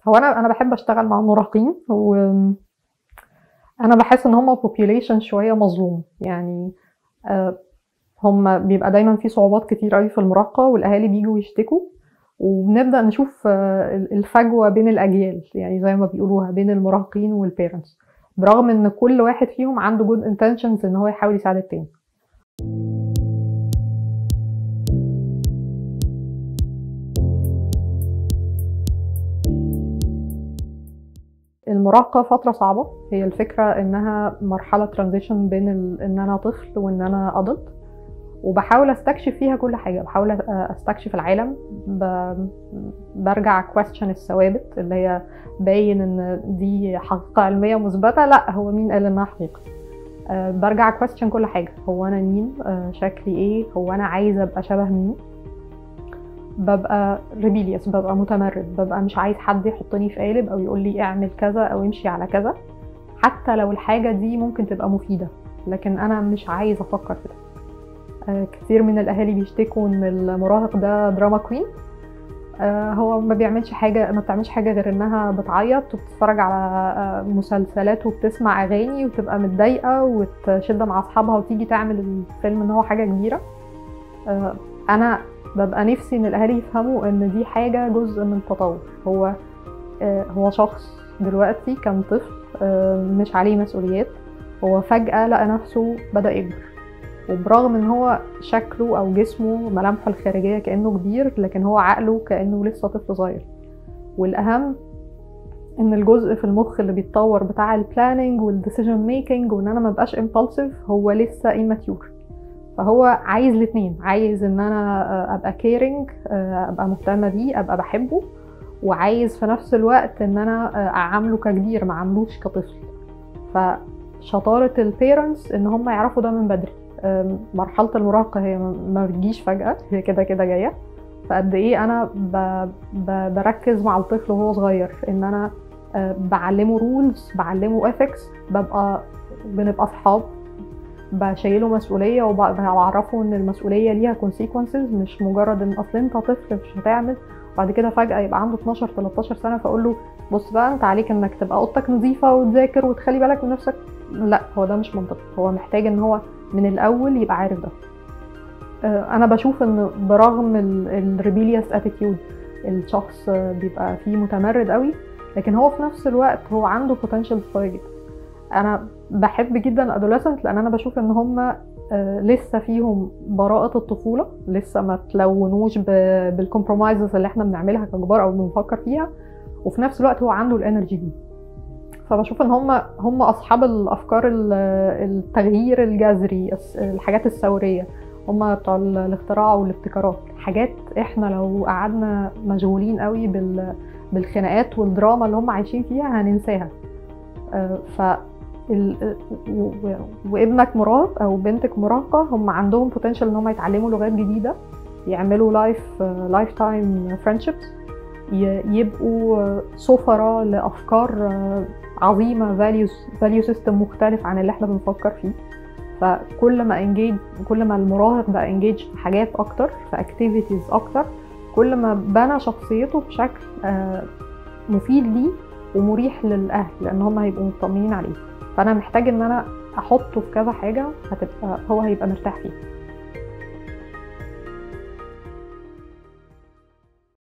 هو انا انا بحب اشتغل مع المراهقين و انا بحس ان هم population شويه مظلوم يعني آه، هم بيبقى دايما في صعوبات كتير قوي في المراهقه والاهالي بيجوا يشتكوا وبنبدا نشوف آه، الفجوه بين الاجيال يعني زي ما بيقولوها بين المراهقين والبيرنتس برغم ان كل واحد فيهم عنده جود intentions ان هو يحاول يساعد التاني المراهقة فترة صعبة هي الفكرة إنها مرحلة ترانزيشن بين ال... إن أنا طفل وإن أنا أدلت وبحاول استكشف فيها كل حاجة بحاول استكشف العالم ب... برجع كويستشن الثوابت اللي هي باين إن دي حقيقة علمية مثبتة لا هو مين قال إنها حقيقة أه برجع كويستشن كل حاجة هو أنا مين أه شكلي إيه هو أنا عايزة أبقى شبه مين ببقى ريبيليوس ببقى متمرد ببقى مش عايز حد يحطني في قالب او يقول لي اعمل كذا او امشي على كذا حتى لو الحاجه دي ممكن تبقى مفيده لكن انا مش عايز افكر في ده آه كتير من الاهالي بيشتكوا ان المراهق ده دراما كوين آه هو ما بيعملش حاجه ما بتعملش حاجه غير انها بتعيط وبتتفرج على آه مسلسلات وبتسمع اغاني وتبقى متضايقه وتشد مع اصحابها وتيجي تعمل الفيلم ان هو حاجه كبيره انا ببقى نفسي ان الاهالي يفهموا ان دي حاجه جزء من التطور هو هو شخص دلوقتي كان طفل مش عليه مسؤوليات هو فجاه لقى نفسه بدا يكبر وبرغم ان هو شكله او جسمه ملامحه الخارجيه كانه كبير لكن هو عقله كانه لسه طفل صغير والاهم ان الجزء في المخ اللي بيتطور بتاع البلاننج والديسيجن ميكنج وان انا مبقاش امبulsive هو لسه immature فهو عايز الاثنين عايز ان انا ابقى كيرنج ابقى مهتمه بيه ابقى بحبه وعايز في نفس الوقت ان انا اعامله ككبير ما عاملوش كطفل فشطاره البيرنتس ان هم يعرفوا ده من بدري مرحله المراهقه هي ما بتجيش فجاه هي كده كده جايه فقد ايه انا ب... ب... بركز مع الطفل وهو صغير ان انا بعلمه رولز بعلمه اثكس ببقى بنبقى اصحاب بشيله مسؤوليه وبعرفه ان المسؤوليه ليها كونسيكونسز مش مجرد ان اصل انت طفل مش هتعمل وبعد كده فجاه يبقى عنده 12 13 سنه فاقول له بص بقى انت عليك انك تبقى اوضتك نظيفه وتذاكر وتخلي بالك من نفسك لا هو ده مش منطقي هو محتاج ان هو من الاول يبقى عارف ده انا بشوف ان برغم الريبيليوس اتيتيود الشخص بيبقى فيه متمرد قوي لكن هو في نفس الوقت هو عنده بوتنشال قوي جدا انا بحب جدا الادوليسنت لان انا بشوف ان هم لسه فيهم براءة الطفولة لسه ما تلونوش بالكومبرومايزز اللي احنا بنعملها ككبار او بنفكر فيها وفي نفس الوقت هو عنده الانرجي دي فبشوف ان هم هم اصحاب الافكار التغيير الجذري الحاجات الثوريه هم بتوع الاختراع والابتكارات حاجات احنا لو قعدنا مشغولين قوي بالخناقات والدراما اللي هم عايشين فيها هننساها ف وابنك مراهق او بنتك مراهقه هم عندهم بوتنشال ان هم يتعلموا لغات جديده يعملوا لايف لايف تايم فريندشيبس يبقوا سفراء لافكار عظيمه فاليوز فاليو سيستم مختلف عن اللي احنا بنفكر فيه فكل ما انجيج كل ما المراهق بقى انجيج في حاجات اكتر في اكتيفيتيز اكتر كل ما بنى شخصيته بشكل مفيد ليه ومريح للاهل لان هم هيبقوا مطمنين عليه فانا محتاج ان انا احطه في كذا حاجه هتبقى هو هيبقى مرتاح فيها